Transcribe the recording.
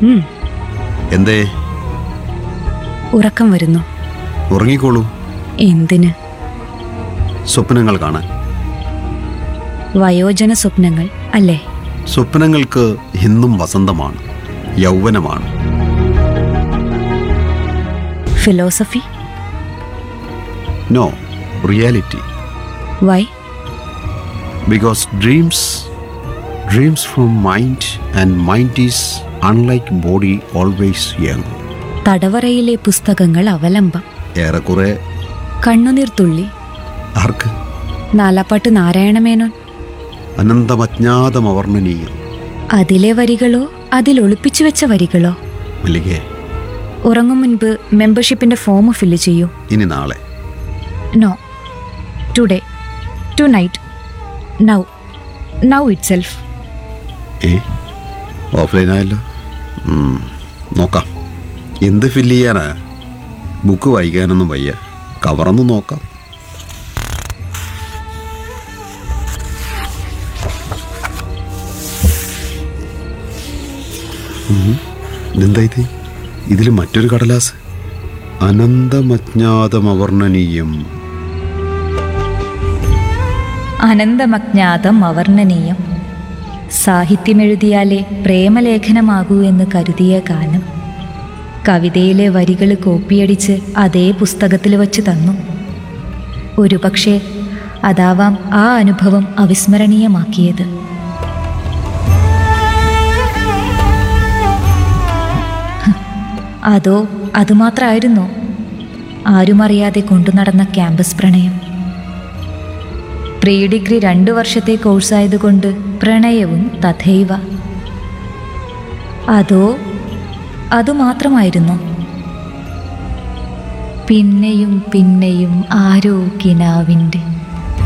ഉം, എന്തേ ഉറക്കം വരുന്നു ഉറങ്ങിക്കോളൂ എന്തിന് സ്വപ്നങ്ങൾ കാണാൻ വയോജന സ്വപ്നങ്ങൾ അല്ലേ സ്വപ്നങ്ങൾക്ക് ഇന്നും വസന്തമാണ് യൗവനമാണ് philosophy no reality why because dreams dreams from mind and mind is unlike body always young തടവറയിലെ പുസ്തകങ്ങൾ അവലംബം ഏറെക്കുറെ കണ്ണുനീർ തുള്ളി ആർക്ക് നാലാപ്പാട്ട് നാരായണമേനോൻ അനന്തമജ്ഞാതമവർണ്ണനീയം അതിലെ വരികളോ അതിൽ ഒളിപ്പിച്ചു വെച്ച വരികളോ മല്ലികേ ഉറങ്ങും മുൻപ് മെമ്പർഷിപ്പിന്റെ ഫോം ഫില്ല് ചെയ്യൂ ഇനി നാളെ no today tonight now now itself ഏ ഓഫ്ലൈൻ ആയല്ലോ ഉം, നോക്കാം എന്ത് ഫില്ല് ചെയ്യാനാ ബുക്ക് വായിക്കാനൊന്നും വയ്യ കവറൊന്നും നോക്കാം ഉം, ഇതെന്താ ഇത് ഇതിൽ മറ്റൊരു കടലാസ് അനന്തമജ്ഞാതമവർണ്ണനീയം അനന്തമജ്ഞാതം അവർണ്ണനീയം സാഹിത്യമെഴുതിയാലേ പ്രേമലേഖനമാകൂ എന്ന് കരുതിയ കാലം കവിതയിലെ വരികൾ കോപ്പിയടിച്ച് അതേ പുസ്തകത്തിൽ വച്ച് തന്നു ഒരുപക്ഷെ അതാവാം ആ അനുഭവം അവിസ്മരണീയമാക്കിയത് ഹ്, അതോ അതുമാത്രമായിരുന്നോ ആരുമറിയാതെ കൊണ്ടുനടന്ന ക്യാമ്പസ് പ്രണയം പ്രീ ഡിഗ്രി രണ്ടു വർഷത്തെ കോഴ്സായതുകൊണ്ട് പ്രണയവും തഥൈവ അതോ അതുമാത്രമായിരുന്നു പിന്നെയും പിന്നെയും ആരോ കിനാവിൻ്റെ